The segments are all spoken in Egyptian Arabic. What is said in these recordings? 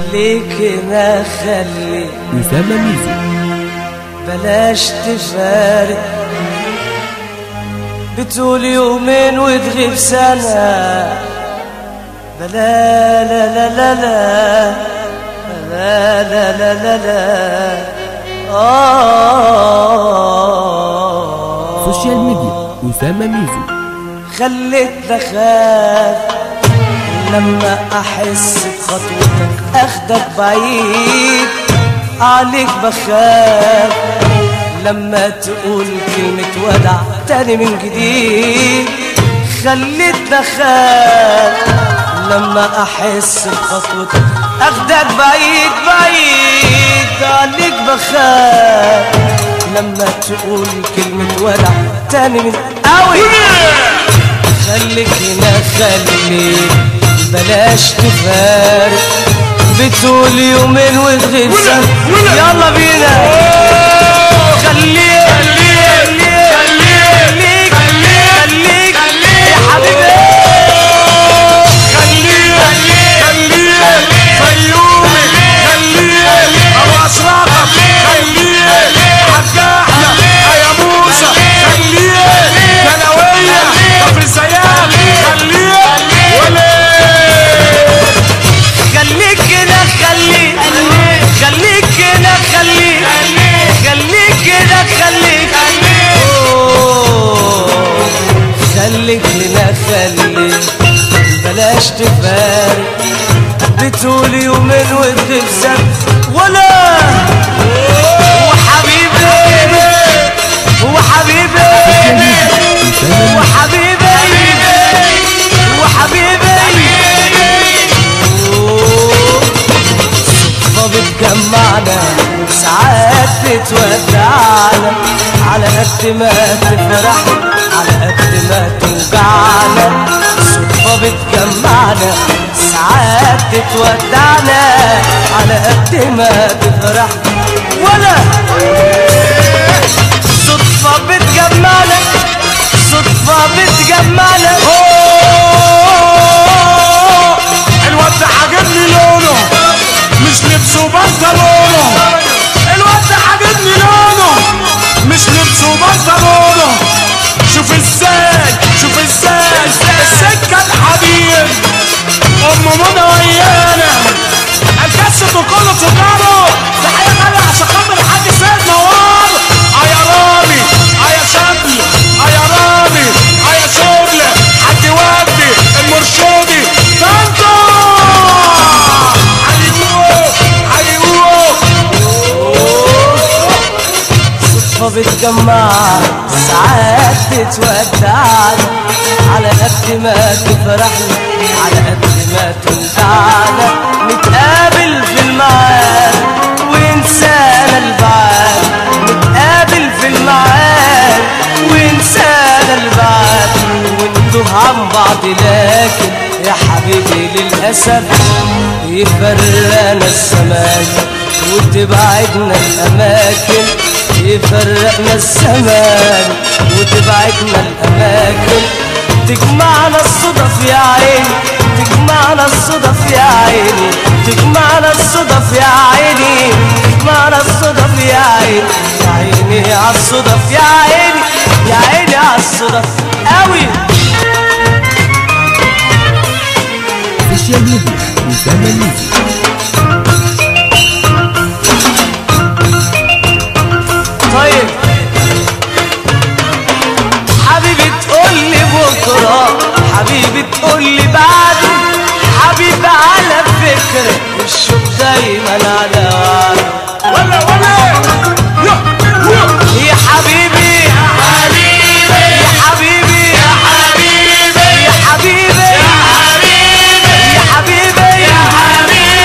خليك ما خلي أسامة ميزو بلاش تفارق بتقول يومين وتغيب سنة بلا لا لا لا لا لا لا لا لا لا آه سوشيال ميديا أسامة ميزو خليتني اخاف لما احس بخطوتك اخدك بعيد عليك بخاف لما تقول كلمة ودع تاني من جديد خليتني اخاف لما احس بخطوتك اخدك بعيد بعيد عليك بخاف لما تقول كلمة ودع تاني من قوي خليك هنا خليك بلاش تفارق بتقول يومين وتغيب سنة يلا بينا خليك خليك خليك خليك خليك يا حبيبي خليه خليه فيومي خليه ابو اشرافك خليه حجاحنا يا موسى خليه كلاويه كفر الزيات خليه وليه خليك هنا خليك خليك هنا خليك خليك هنا خليك أوه. خليك هنا خليك بلاش تفارق بتقول يومين وتغيب سنة ولا وحبيبي وحبيبي وحبيبي وحبيبي صدفة بتجمعنا ساعات بتودعنا على قد ما تفرح على قد ما توجعنا صدفة بتجمعنا ساعات بتودعنا على قد ما تفرح ولا صدفة بتجمعنا صدفة بتجمعنا الواد ده عاجبني لونه مش لبسه بنطلونه الواد ده عاجبني لونه مش لبسه بنطلونه شوف ازاي شوف ازاي السكه الحديد ام منى ويانا الكاسة كله تجاره تحيه غاليه عشان خاطر الحاج سيد نوار اه يا رامي اه يا شبل اه يا رامي اه يا شغل حاج ودي المرشودي طنطا عليقوه عليقوه صدفة بتجمع ساعات بتودعنا على قد ما تفرحنا على قد ما توجعنا نتقابل في الميعاد وينسانا البعاد نتقابل في الميعاد وينسانا البعاد ونتوه عن بعض لكن يا حبيبي للأسف يفرقنا الزمان وتبعدنا الأماكن يفرقنا الزمان وتبعدنا الأماكن تجمعنا الصدف يا عيني تجمعنا الصدف يا عيني تجمعنا الصدف يا عيني تجمعنا الصدف يا عيني يا عيني عالصدف يا عيني يا عيني عالصدف قوي سوشيال ميديا أسامة ميزو طيب حبيبي تقول لي بكره حبيبي تقول لي بعده حبيبي على فكرة والشوق دايما على وعده ولا ولا يا يا يا حبيبي يا حبيبي يا حبيبي يا حبيبي يا حبيبي يا حبيبي يا حبيبي يا حبيبي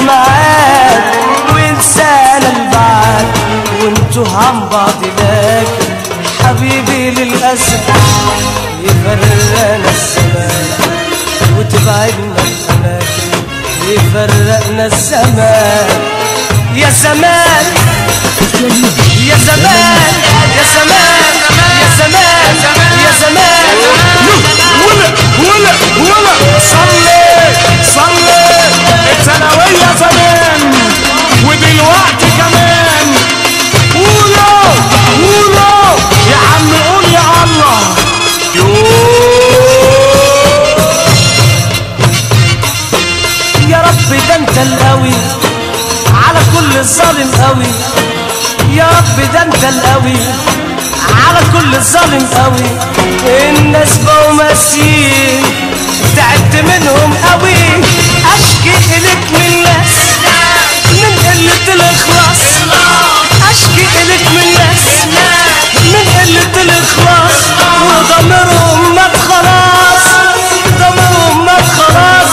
معاك وانسانا البعد وانتوا عن بعض لكن حبيبي للأسف يفرقنا الزمان وتبعدنا الأماكن يفرقنا الزمان يا زمان يا زمان يا زمان يا زمان يا زمان ولا ولا ولا صلي صلي الثانوية زمان ودلوقتي كمان قولوا قولوا يا عم قول يا الله يا رب ده انت القوي على كل ظالم قوي يا رب ده انت القوي على كل ظالم قوي الناس بقوا ماشيين تعبت منهم قوي اشكي اليك من ناس من قلة الاخلاص اشكي اليك من ناس من قلة الاخلاص وضميرهم مات خلاص ضميرهم مات خلاص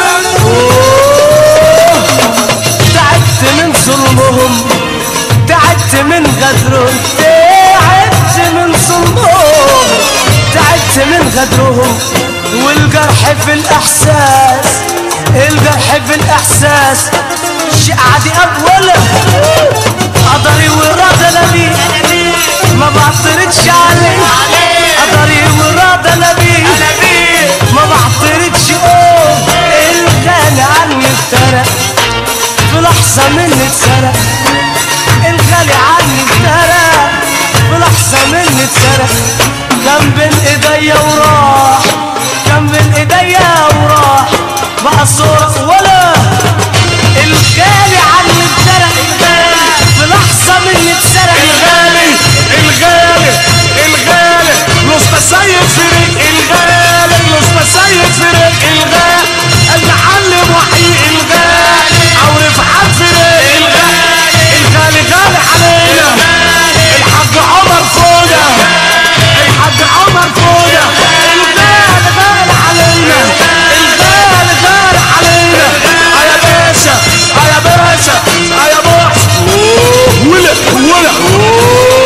تعبت من ظلمهم تعبت من غدرهم تعبت من ظلمهم تعبت من غدرهم والجرح في الإحساس الجرح في الإحساس شيء عادي أولا قدري وإرادة نبي ما بعترضش عليه قدري وإرادة نبي ما بعترضش أوه الغالي عني افترق في لحظة مني اتسرق الغالي عني افترق في لحظة مني اتسرق كان بين ايديا وراح كان بين ايديا وراح بقى صورة ولا الغالي عني اتسرق في لحظة مني اتسرق الغالي الغالي الغالي مستسيد فريق الغالي مستسيد فريق الغالي المعلم وحيد الغالي او رفعت فريق الغالي الغالي غالي علينا الحاج عمر فوده الحاج عمر فوده الغالي غالي علينا الغالي غالي علينا آه يا باشا آه يا باشا آه يا باشا ولا ولا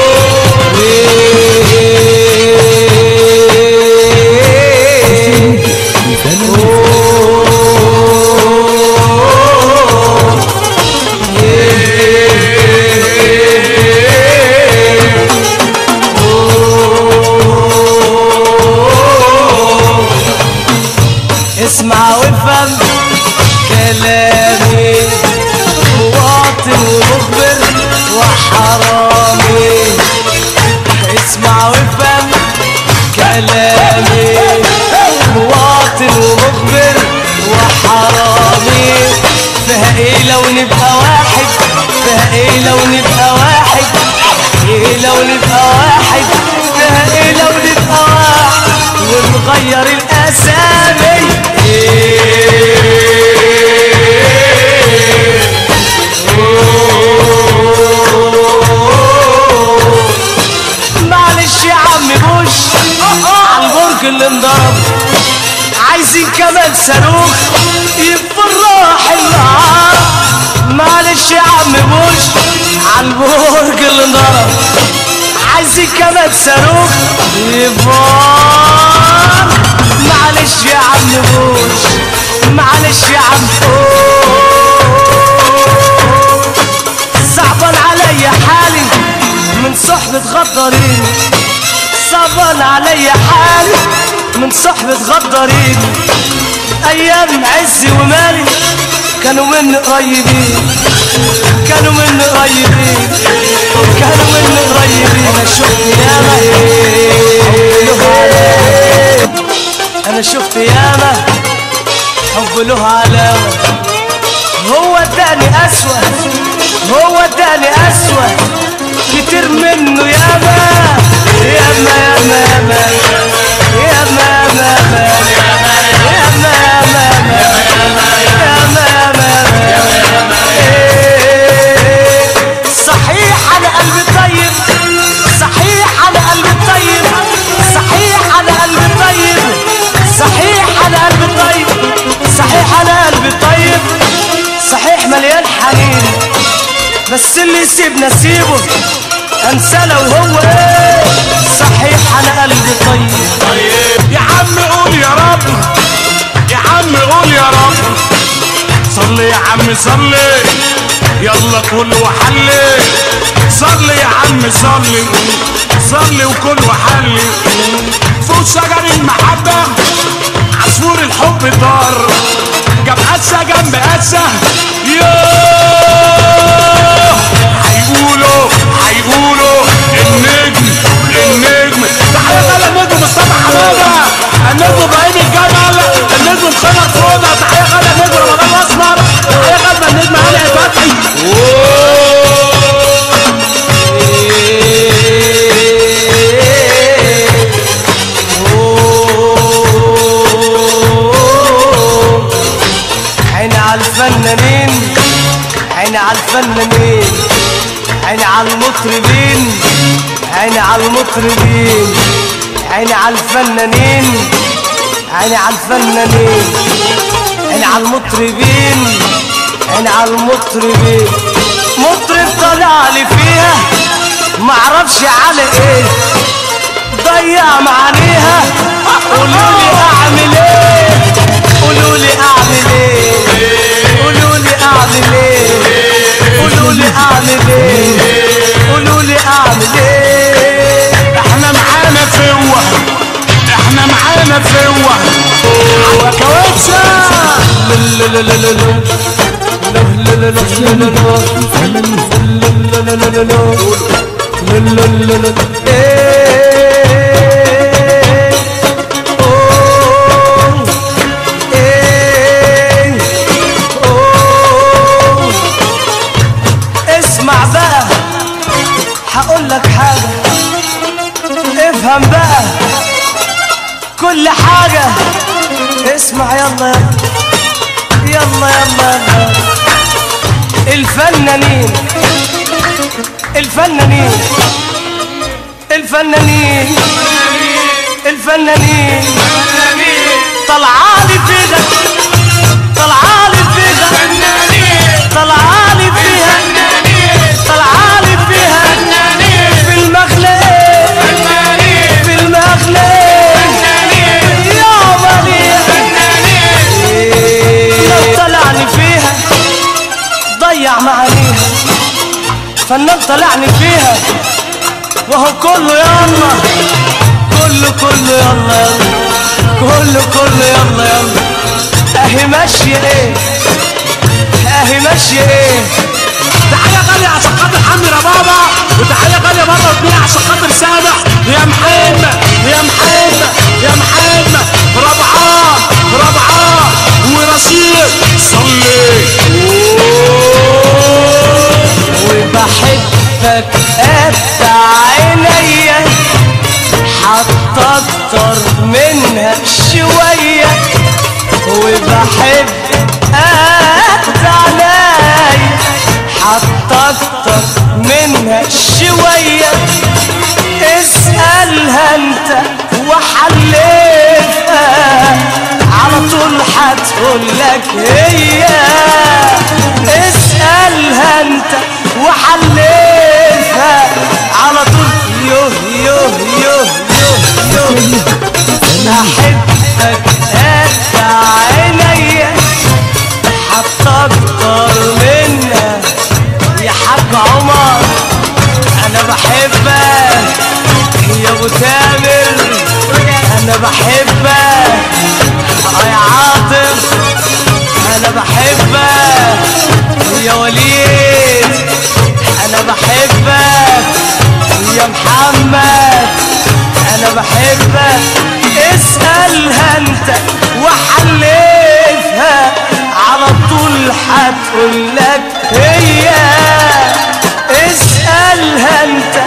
اسمع وافهم كلامي مواطن ومخبر وحرامي اسمع وافهم كلامي مواطن ومخبر وحرامي فيها ايه لو نبقى واحد فيها ايه لو نبقى واحد ايه لو نبقى واحد فيها ايه لو نبقى واحد ونغير الاسامي معلش يا عم بوش عالبرج اللي انضرب عايزين كمان صاروخ يفرح النهار معلش يا عم بوش عالبرج اللي انضرب عايزين كمان صاروخ يفار معلش يا عم بوش معلش يا عم صعبان عليا حالي من صحبة غدارين صعبان عليا حالي من صحبة غدارين ايام عزي ومالي كانوا مني قريبين كانوا مني قريبين كانوا مني قريبين انا شفت ياما له علامة انا شفت ياما حب له علامة هو اداني اسوأ هو اداني اسوأ كتير منه ياما ياما ياما ياما ياما ياما ياما ياما ياما ياما ياما إيه. صحيح انا قلبي طيب صحيح انا قلبي طيب صحيح انا قلبي طيب صحيح انا قلبي طيب صحيح انا قلبي طيب صحيح مليان بس اللي يسيبنا سيبه انسى لو هو ايه صحيح انا قلبي طيب طيب يا عم قول يا رب يا عم قول يا رب صلي يا عم صلي يلا كل وحلي صلي يا عم صلي صلي وكل وحلي فوق شجر المحبة عصفور الحب طار جاب قسة جنب قسة يوه هيقولوا هيقولوا النجم النجم تحية غالية النجم مصطفى حمادة النجم ابراهيم الجمل النجم محمد فوضى تحية غالية النجم رمضان الاسمر تحية غالية النجم علي فتحي عيني على الفنانين عيني على الفنانين عيني على المطربين عيني على المطربين عيني على الفنانين عيني على الفنانين عيني على المطربين عيني على المطربين مطرب طلع لي فيها معرفش على ايه ضيع معانيها قولوا لي اعمل ايه قولوا لي اعمل ايه قولوا لي اعمل ايه قولوا لي اعمل ايه قولوا لي اعمل ايه احنا معانا فوة احنا معانا فوة على كواتشة لا لا لا لا لا لا لا لا لا لا لا لا لا لا لا لا لا لا إيه أوه إيه أوه اسمع بقى هقول لك حاجة افهم بقى كل حاجة اسمع يلا يلا يلا يلا يلا الفنانين الفنانين الفنانين الفنانين طلعالي فيها طلعالي فيها طلعالي فيها طلعالي فيها في المغلى في المغلى يا مليح لو طلعني فيها ضيع معانيها فنان طلعني فيها وهو كله يلا كله كله يلا يلا كله كله يلا يلا اهي ماشية ايه اهي ماشية ايه تحية غالية عشان خاطر حمدي ربابة وتحية غالية مرة واتنين عشان خاطر سامح يا محمد يا محمد يا محمد ربعاه ربعاه ورشيد صلي وبحبك قد عينيا حتى اكتر منها شوية وبحب قد عينيا حتى اكتر منها شوية اسألها انت وحلفها على طول هتقولك هي اسألها انت وحلفها على طول يوه يوه يوه يوه يوه احبك قد عينيا حتى اكتر منها يا حاج عمر انا بحبك يا ابو تامر انا بحبك آه يا عاطف انا بحبك يا وليد انا بحبك يا محمد انا بحبك اسألها انت وحلفها على طول هتقولك هي اسألها انت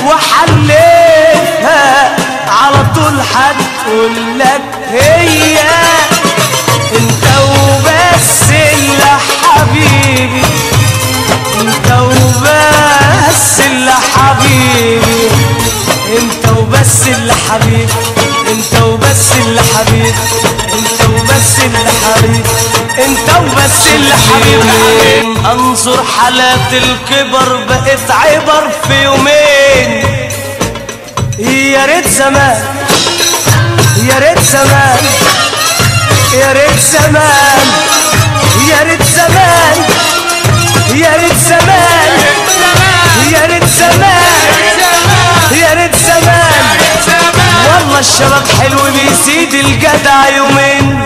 وحلفها على طول هتقولك هي انت وبس اللي حبيبي انت وبس اللي حبيبي انت وبس اللي حبيبي انت وبس اللي حبيبي انت وبس اللي حبيبي انت وبس اللي حبيبي منظور حالات الكبر بقت عبر في يومين يا ريت زمان يا ريت زمان يا ريت زمان يا ريت زمان يا ريت زمان يا ريت زمان يا ريت زمان والله الشباب حلو بيزيد الجدع يومين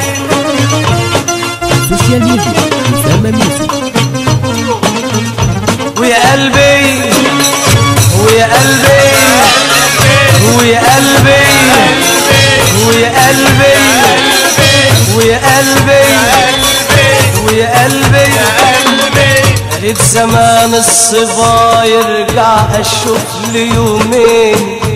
سوشيال ميديا أسامة ميوزك ويا قلبي ويا قلبي ويا قلبي ويا قلبي ويا قلبي ويا قلبي ريت زمان الصبا يرجع اشوف لي يومين